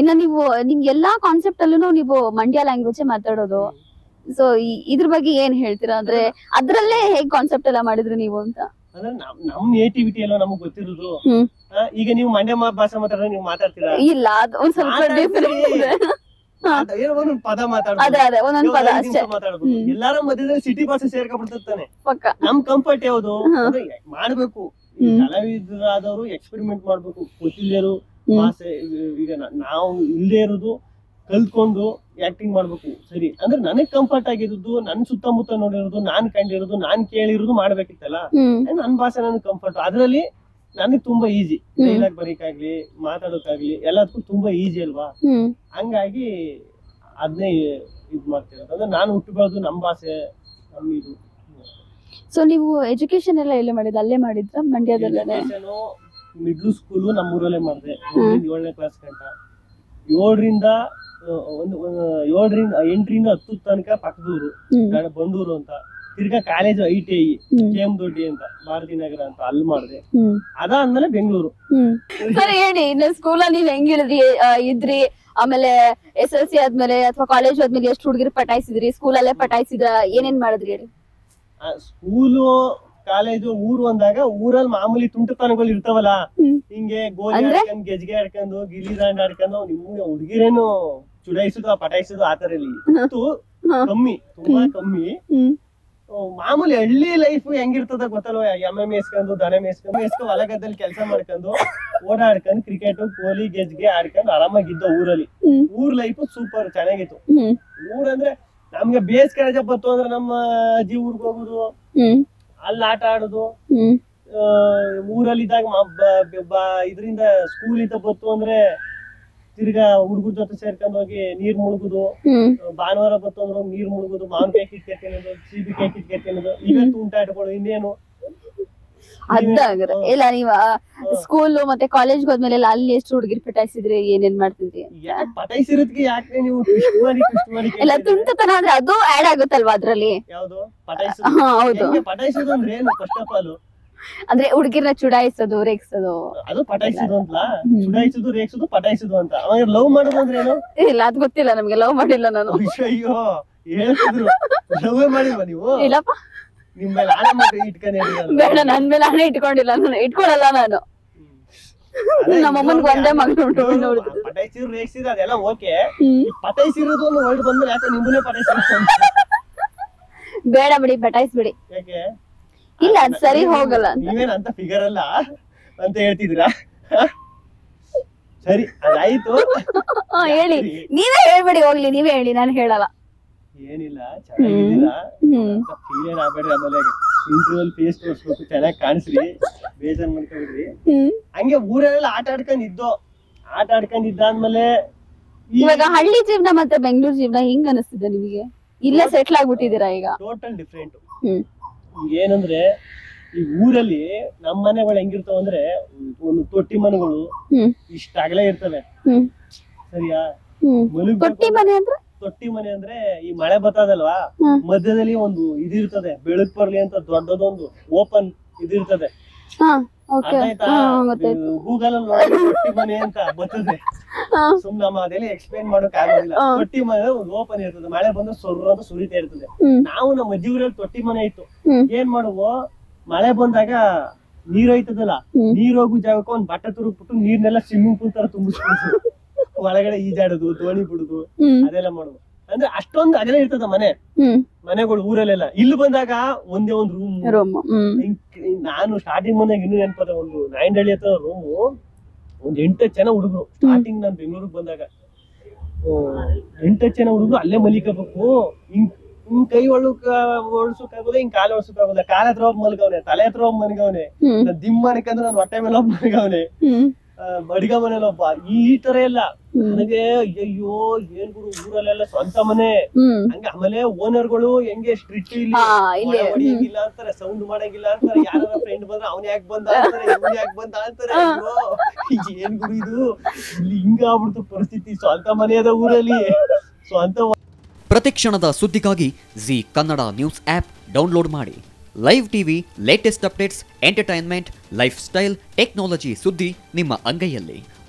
ಇನ್ನ ನೀವು ನಿಮ್ ಎಲ್ಲಾ ಕಾನ್ಸೆಪ್ಟ್ ಅಲ್ಲೂ ನೀವು ಮಂಡ್ಯ ಲ್ಯಾಂಗ್ವೇಜ್ ಮಾತಾಡೋದು ಸೊ ಇದ್ರ ಬಗ್ಗೆ ಏನ್ ಹೇಳ್ತೀರಾ ಅಂದ್ರೆ ಅದ್ರಲ್ಲೇ ಹೇಗ್ ಕಾನ್ಸೆಪ್ಟ್ ಎಲ್ಲ ಮಾಡಿದ್ರಿ ನೀವು ಅಂತ ಅಂದ್ರೆ ನಮ್ ನಮ್ ನೇಟಿವಿಟಿ ಎಲ್ಲ ನಮಗ್ ಗೊತ್ತಿರೋದು ಹ್ಮ್. ಆ, ಈಗ ನೀವು ಮಂಡ್ಯ ಮಾ- ಭಾಷೆ ಮಾತಾಡಿದ್ರೆ ನೀವು ಮಾತಾಡ್ತೀರಾ ಇಲ್ಲ ಅದು ಒಂದ್ ಸ್ವಲ್ಪ ಮಾತಾಡ್ತೀರಿ. ಡಿಫ್ರೆಂಟ್ ಇದೆ ಹಾ. ಅದ್ ಏನೋ ಒಂದೊಂದ್ ಪದ ಅದೇ ಮಾತಾಡ್ಬೋದು ಅದೇ ಒಂದೊಂದ್ ಇವಾಗ ಪದ ಐದ್ ಅಷ್ಟೇ ನಿಮಿಷ ಮಾತಾಡ್ಬೋದು ಹ್ಮ್. ಎಲ್ಲಾರ ಮಧ್ಯದಲ್ಲಿ ಸಿಟಿ ಭಾಷೆ ಸೇರ್ಕೊಂಡ್ಬಿಡ್ತಾನೆ ಪಕ್ಕ ನಮ್ ಕಂಫರ್ಟ್ ಯಾವ್ದು ಹಾ. ಅಂದ್ರೆ ಮಾಡ್ಬೇಕು ಈ ಹ್ಮ್. ಕಲಾವಿದರಾದವರು ಎಕ್ಸ್ಪೆರಿಮೆಂಟ್ ಮಾಡ್ಬೇಕು ಗೊತ್ತಿಲ್ಲರು ಹ್ಮ್. ಭಾಷೆ ಈಗ ನ- ನಾವು ಇಲ್ಲದೆ ಇರೋದು ಕಲ್ತ್ಕೊಂಡು ಆಕ್ಟಿಂಗ್ ಮಾಡ್ಬೇಕು ಸರಿ ಅಂದ್ರೆ ನನಗ್ ಕಂಫರ್ಟ್ ಆಗಿರೋದು ನನ್ ಸುತ್ತಮುತ್ತ ನೋಡಿರೋದು ನಾನ್ ಕಂಡಿರೋದು ನಾನ್ ಕೇಳಿರೋದು ಮಾಡ್ಬೇಕಿತ್ತಲ್ಲ ಹ್ಮ್ ಏ, ನನ್ ಭಾಷೆ ನನಗೆ ಕಂಫರ್ಟ್ ಅದ್ರಲ್ಲಿ ನನಗ್ ತುಂಬಾ ಈಸಿ ಹ್ಮ್. ಡೈಲಾಗ್ ಬರೀಕಾಗ್ಲಿ ಮಾತಾಡೋಕಾಗ್ಲಿ ಎಲ್ಲದಕ್ಕೂ ತುಂಬಾ ಈಸಿ ಅಲ್ವಾ ಹ್ಮ್ ಹಂಗಾಗಿ ಅದನ್ನೇ ಇದ್ ಮಾಡ್ತಿರೋದು ಅಂದ್ರೆ ನಾನು ಹುಟ್ಟು ಬೆಳೆದು ನಮ್ ಭಾಷೆ ನಮ್ ಇದು ಸೊ ನೀವು ಎಜುಕೇಶನ್ ಎಲ್ಲ ಎಲ್ಲಿ ಮಾಡಿದ್ ಅಲ್ಲೇ ಮಾಡಿದ್ರ ಮಂಡ್ಯದಲ್ಲೇ ಮಿಡ್ಲ್ ಸ್ಕೂಲು ನಮ್ಮೂರಲ್ಲೇ ಮಾಡಿದೆ ಏಳನೇ ಕ್ಲಾಸ್ ಗಂಟ ಏಳರಿಂದ ಆ, ಒಂದು ಒಂದು ಏಳರಿಂದ ಎಂಟರಿಂದ ಹತ್ತು ತನಕ ಪಕ್ಕದೂರು ಹ್ಮ್ ನಾನು ಬಂಡೂರು ಅಂತ ತಿರ್ಗಾ college I T I hmm K M Doddi ಅಂತ ಭಾರತಿ ನಗರ ಅಂತ ಅಲ್ಲಿ ಮಾಡಿದೆ ಹ್ಮ್ ಅದಾದ್ಮೇಲೆ ಬೆಂಗಳೂರು ಹ್ಮ್ ಸರಿ ಹೇಳಿ ಇನ್ನು ಸ್ಕೂಲಲ್ಲಿ ನೀವ್ ಹೆಂಗಿದ್ರಿ ಆ, ಇದ್ರಿ ಆಮೇಲೆ ಎಸ್ ಎಲ್ ಸಿ ಆದ್ಮೇಲೆ ಅಥವಾ ಕಾಲೇಜ್ ಆದ್ಮೇಲೆ ಎಷ್ಟು ಹುಡುಗಿರು ಪಟಾಯಿಸಿದ್ರಿ ಸ್ಕೂಲಲ್ಲೇ ಪಟಾಯಿಸಿದ್ರ ಏನೇನ್ ಮಾಡಿದ್ರಿ ಹೇಳಿ ಸ್ಕೂಲು ಕಾಲೇಜು ಊರು ಅಂದಾಗ ಊರಲ್ಲಿ ಮಾಮೂಲಿ ತುಂಟತನಗಳು ಇರ್ತಾವಲ್ಲ ಹ್ಮ್. ಹಿಂಗೆ ಗೋಲಿ ಅಂದ್ರೆ? ಆಡ್ಕೊಂಡು ಗೆಜ್ಗೆ ಆಡ್ಕೊಂಡು ಗಿಲ್ಲಿ ದಾಂಡ್ ಆಡ್ಕೊಂಡು ನಿಮ್ಗೆ ಹುಡುಗಿರೇನು ಚುಡಾಯಿಸೋದು ಪಟಾಯಿಸೋದು ಆ ತರ ಇಲ್ಲಿ ಇತ್ತು ಹಾ. ಕಮ್ಮಿ ತುಂಬಾ ಕಮ್ಮಿ ಹ್ಮ್ ಓ, ಮಾಮೂಲಿ ಹಳ್ಳಿ ಲೈಫ್ ಹೆಂಗಿರ್ತದ ಗೊತ್ತಲ್ವ ಎಮ್ಮೆ ಮೇಸ್ಕೊಂಡು ದನ ಮೇಸ್ಕೊಂಡು ಮೇಸ್ಕೊಂಡು ಹೊಲಗದ್ದಲ್ಲಿ ಕೆಲಸ ಮಾಡ್ಕೊಂಡು ಓಡಾಡ್ಕೊಂಡು ಕ್ರಿಕೆಟ್ ಕೋಲಿ ಗೆಜ್ಗೆ ಆಡ್ಕೊಂಡು ಆರಾಮಾಗಿದ್ದ ಊರಲ್ಲಿ ಹ್ಮ್ ಊರ್ ಲೈಫ್ ಸೂಪರ್ ಚೆನ್ನಾಗಿತ್ತು ಹ್ಮ್ ಊರಂದ್ರೆ ನಮ್ಗೆ ಬೇಸಿಗೆ ರಜೆ ಬಂತು ಅಂದ್ರೆ ನಮ್ಮ ಅಜ್ಜಿ ಊರ್ಗ್ ಹೋಗುದು ಹ್ಮ್ ಅಲ್ಲಿ ಆಟ ಆಡುದು ಹ್ಮ್ ಆ, ಊರಲ್ಲಿದ್ದಾಗ ಮ- ಬ- ಬ- ಬ- ಇದರಿಂದ ಸ್ಕೂಲ್ ಇಂದ ಬಂತು ಅಂದ್ರೆ ತಿರ್ಗಾ ಹುಡುಗರ ಜೊತೆ ಸೇರ್ಕೊಂಡು ಹೋಗಿ ನೀರ್ ಮುಳುಗುದು ಹ್ಮ್ ಭಾನುವಾರ ಬಂತು ಅಂದ್ರೆ ಹೋಗಿ ನೀರ್ ಮುಳುಗುದು ಮಾವಿನಕಾಯಿ ಕಿಟ್ಕೆ ತಿನ್ನೋದು ಸೀಬಿಕಾಯಿ ಕಿಟ್ಕೆ ತಿನ್ನೋದು ಇವತ್ತು ಉಂಟಾಟಗಳು ಇನ್ನೇನು ಅದಾಗ್ರ ಇಲ್ಲ ನೀವ ಸ್ಕೂಲ್ ಮತ್ತೆ ಕಾಲೇಜ್ ಹೋದ್ಮೇಲೆ ಎಲ್ಲ ಅಲ್ಲಿ ಎಷ್ಟು ಹುಡುಗಿರು ಪಟಾಯಿಸಿದ್ರಿ ಏನೇನ್ ಮಾಡ್ತಿದ್ರಿ ಯಾಕೆ ಪಟಾಯಿಸಿರೋದಕ್ಕೆ ಯಾಕೆ ನೀವು ಟ್ವಿಸ್ಟ್ ಮಾಡಿ ಟ್ವಿಸ್ಟ್ ಮಾಡಿ ಎಲ್ಲ ಕೇಳ್ತಿದ್ದೀರಿ? ತುಂಟತನ ಅಂದ್ರೆ ಅದು ಆಡ್ ಆಗುತ್ತಲ್ವಾ ಅದ್ರಲ್ಲಿ ಯಾವ್ದು ಪಟಾಯಿಸೋದು ಹಾ ಹೌದು ಹೆಂಗೆ ಪಟಾಯಿಸೋದು ಅಂದ್ರೆ ಏನು ಫಸ್ಟ್ ಆಫ್ ಆಲ್ ಅಂದ್ರೆ ಹುಡುಗಿರ್ನ ಚುಡಾಯಿಸೋದು ರೇಗ್ಸೋದು ಅದು ಪಟಾಯಿಸೋದು ಅಂತ ಹ್ಮ್. ಚುಡಾಯಿಸೋದು ರೇಗ್ಸೋದು ಪಟಾಯಿಸೋದು ಅಂತ ಅವಾಗ ಲವ್ ಮಾಡೋದು ಅಂದ್ರೆ ಏನು ಇಲ್ಲ ಅದ್ ಗೊತ್ತಿಲ್ಲ ನಮ್ಗೆ ಲವ್ ಮಾಡಿಲ್ಲ ನಾನು ಅಯ್ಯೋ ಹೇಳ್ತಿದ್ರು ಲವ್ ಮಾಡಿಲ್ವಾ ನೀವು ಇಲ್ಲಪ್ಪ ನಿಮ್ ಮೇಲೆ ಆಣೆ ಮಾಡಿ ಇಟ್ಕೊಂಡಿದ್ದೀರಲ್ಲ. ಬೇಡ ನನ್ ಮೇಲೆ ಹಣ ಇಟ್ಕೊಂಡಿಲ್ಲ ನಾನು ಇಟ್ಕೊಳಲ್ಲ ನಾನು ಅದೇ ನಮ್ಮ ಅಮ್ಮನ್ಗೆ ಒಂದೇ ಮಗಳು ಉಂಟು, ಇವ್ರು ನೋಡಿದ್ರು. ಪಟಾಯಿಸಿದ್ರು ರೇಗ್ಸಿದ್ರು ಅದೆಲ್ಲ ಓಕೆ ಹ್ಮ್ ಪಟಾಯಿಸಿರೋದು ಒಂದು ವರ್ಡ್ ಬಂದ್ರೆ ಯಾಕೆ ನಿಮ್ಮನ್ನೇ ಪಟಾಯಿಸಿದ್ರು ಅಂತ? ಬೇಡ ಬಿಡಿ ಪಟಾಯಿಸ್ಬಿಡಿ ಯಾಕೆ ಇಲ್ಲ ಅದ್ ಸರಿ ಹೋಗಲ್ಲ ಅಂತ ನೀವೇನ್ ಅಂತ ಫಿಗರ್ ಅಲ್ಲ ಅಂತ ಹೇಳ್ತಿದ್ರಾ ಸರಿ ಅದಾಯ್ತು ಹಾ ಹೇಳಿ ನೀವೇ ಹೇಳ್ಬಿಡಿ ಹೋಗ್ಲಿ ನೀವೇ ಹೇಳಿ ನಾನು ಹೇಳಲ್ಲ ಏನಿಲ್ಲ ಚೆನ್ನಾಗಿದ್ದೀರಾ ಹ್ಮ್ ಅಂತ ಫೀಲ್ ಏನ್ ಆಗ್ಬೇಡ್ರಿ ಆಮೇಲೆ ಇಂಟರ್ವ್ಯೂಲ್ ಫೇಸ್ ತೋರಿಸ್ಬೇಕು ಚೆನ್ನಾಗಿ ಕಾಣಿಸ್ರಿ ಬೇಜಾರ್ ಮಾಡ್ಕೊಬಿಡ್ರಿ ಹ್ಮ್ ಹಂಗೆ ಊರಲ್ಲೆಲ್ಲ ಆಟ ಆಡ್ಕೊಂಡ್ ಇದ್ದೋ ಆಟ ಆಡ್ಕೊಂಡ್ ಇದ್ದಾದ್ಮೇಲೆ ಇವಾಗ ಹಳ್ಳಿ ಜೀವನ ಮತ್ತೆ ಬೆಂಗಳೂರು ಜೀವನ ಹಿಂಗ್ ಅನಿಸ್ತಿದೆ ನಿಮಗೆ ಇಲ್ಲೇ ಸೆಟ್ಲ್ ಆಗ್ಬಿಟ್ಟಿದೀರಾ ಈಗ ಟೋಟಲ್ ಡಿಫ್ರೆಂಟ್ ಹ್ಮ್ ಏನಂದ್ರೆ ಈ ಊರಲ್ಲಿ ನಮ್ಮ ಮನೆಗಳು ಹೆಂಗಿರ್ತಾವ ಅಂದ್ರೆ ಒಂದು ತೊಟ್ಟಿ ಮನೆಗಳು ಹ್ಮ್ ಇಷ್ಟ ಅಗಲೇ ಇರ್ತವೆ ಹ್ಮ್ ಸರಿಯಾ ಹ್ಮ್ ಮಲಗ್ಬೇಕು ತೊಟ್ಟಿ ಮನೆ ಅಂದ್ರೆ ತೊಟ್ಟಿ ಮನೆ ಅಂದ್ರೆ ಈ ಮಳೆ ಬರ್ತದಲ್ವಾ ಹ್ಮ್. ಮಧ್ಯದಲ್ಲಿ ಒಂದು ಇದಿರ್ತದೆ ಬೆಳಕ್ ಬರ್ಲಿ ಅಂತ ದೊಡ್ಡದೊಂದು ಓಪನ್ ಇದಿರ್ತದೆ ಹಾ ಓಕೆ ಅದಾಯ್ತಾ ಹಾ ಗೊತ್ತಾಯ್ತು ಗೂಗಲ್ ಅಲ್ಲಿ ನೋಡಿ ತೊಟ್ಟಿ ಮನೆ ಅಂತ ಬರ್ತದೆ ಹಾ ಸುಮ್ನೆ ನಮ್ಮ ಅದೆಲ್ಲ ಎಕ್ಸ್ಪ್ಲೈನ್ ಮಾಡೋಕ್ ಆಗೋದಿಲ್ಲ ಹಾ. ತೊಟ್ಟಿ ಮನೆ ಒಂದು ಓಪನ್ ಇರ್ತದೆ ಮಳೆ ಬಂದ್ರೆ ಸೊರ್ರ ಅಂತ ಸುರಿತಾ ಇರ್ತದೆ ಹ್ಮ್ ನಾವು ನಮ್ಮ ಅಜ್ಜಿ ಊರಲ್ಲಿ ತೊಟ್ಟಿ ಮನೆ ಇತ್ತು ಹ್ಮ್ ಏನ್ ಮಾಡುವು ಮಳೆ ಬಂದಾಗ ನೀರ್ ಹೋಯ್ತದಲ್ಲ ಹ್ಮ್. ನೀರ್ ಹೋಗು ಜಾಗಕ್ಕೆ ಒಂದ್ ಬಟ್ಟೆ ತುರುಕ್ಬಿಟ್ಟು ನೀರ್ನೆಲ್ಲ ಸ್ವಿಮ್ಮಿಂಗ್ ಪೂಲ್ ತರ ತುಂಬಿಸ್ಬಿಡುದು ಒಳಗಡೆ ಈಜಾಡುದು ದೋಣಿ ಬಿಡುದು ಹ್ಮ್ ಅದೆಲ್ಲ ಮಾಡುದು ಅಂದ್ರೆ ಅಷ್ಟೊಂದು ಅದೆಲ್ಲ ಇರ್ತದ ಮನೆ ಹ್ಮ್ ಮನೆಗಳು ಊರಲ್ಲೆಲ್ಲ ಇಲ್ಲಿ ಬಂದಾಗ ಒಂದೇ ಒಂದು ರೂಮ್ ರೂಮ್ ಹ್ಮ್ ನಾನು ಸ್ಟಾರ್ಟಿಂಗ್ ಬಂದಾಗ ಇನ್ನೂ ನೆನಪದ ಒಂದು ನಾಯಂಡಳ್ಳಿ ಹತ್ರ ರೂಮು ಒಂದ್ ಎಂಟತ್ತು ಜನ ಹುಡುಗರು ಸ್ಟಾರ್ಟಿಂಗ್ ನಾನು ಬೆಂಗಳೂರಿಗೆ ಬಂದಾಗ ಓ, ಎಂಟತ್ತು ಜನ ಹುಡುಗರು ಅಲ್ಲೇ ಮಲಿಕಬೇಕು ಹಿಂಗ್ ಹಿಂಗ್ ಕೈ ಒಳಕ್ ಓಡಿಸೋಕಾಗೋದ ಹಿಂಗ್ ಕಾಲು ಓಡಿಸೋಕಾಗೋದ ಕಾಲ ಹತ್ರ ಹೋಗಿ ಮಲ್ಗವನೆ ತಲೆ ಹತ್ರ ಹೋಗಿ ಮಲ್ಗವನೆ ಹ್ಮ್ ನಾನ್ ದಿಮ್ಮ ಅನ್ಕಂದ್ರೆ ನಾನು ಹೊಟ್ಟೆ ಮೇಲೆ ಹೋಗಿ ಮಲ್ಗವನೆ ಹ್ಮ್ ಅಡಿಗೆ ಮನೇಲಿ ಒಬ್ಬ ಈ ತರ ಎಲ್ಲ ಹ್ಮ್ ನನಗೆ ಅಯ್ಯೋ ಏನ್ ಗುರು ಊರಲ್ಲೆಲ್ಲ ಸ್ವಂತ ಮನೆ ಹ್ಮ್ ಹಂಗೆ ಆಮೇಲೆ ಓನರ್ಗಳು ಹೆಂಗೆ ಸ್ಟ್ರಿಕ್ಟ್ ಇಲ್ಲಿ ಹಾ ಇಲ್ಲಿ ಒಳ ಹೊಡಿಯಂಗಿಲ್ಲ ಅಂತಾರೆ ಸೌಂಡ್ ಮಾಡಂಗಿಲ್ಲ ಅಂತಾರೆ ಯಾರ ಫ್ರೆಂಡ್ ಬಂದ್ರೆ ಅವ್ನ್ ಯಾಕೆ ಬಂದ ಅಂತಾರೆ ಇವ್ನ್ ಯಾಕೆ ಬಂದ ಅಂತಾರೆ ಅಯ್ಯೋ, ಏನ್ ಗುರು ಇದು ಇಲ್ಲಿ ಹಿಂಗ ಆಗ್ಬಿಡ್ತು ಪರಿಸ್ಥಿತಿ ಸ್ವಂತ ಮನೆ ಅದ ಊರಲ್ಲಿ ಸ್ವಂತ ಪ್ರತಿಕ್ಷಣದ ಸುದ್ದಿಗಾಗಿ Zee Kannada news app download ಮಾಡಿ live TV latest updates entertainment lifestyle technology ಸುದ್ದಿ ನಿಮ್ಮ ಅಂಗೈಯಲ್ಲಿ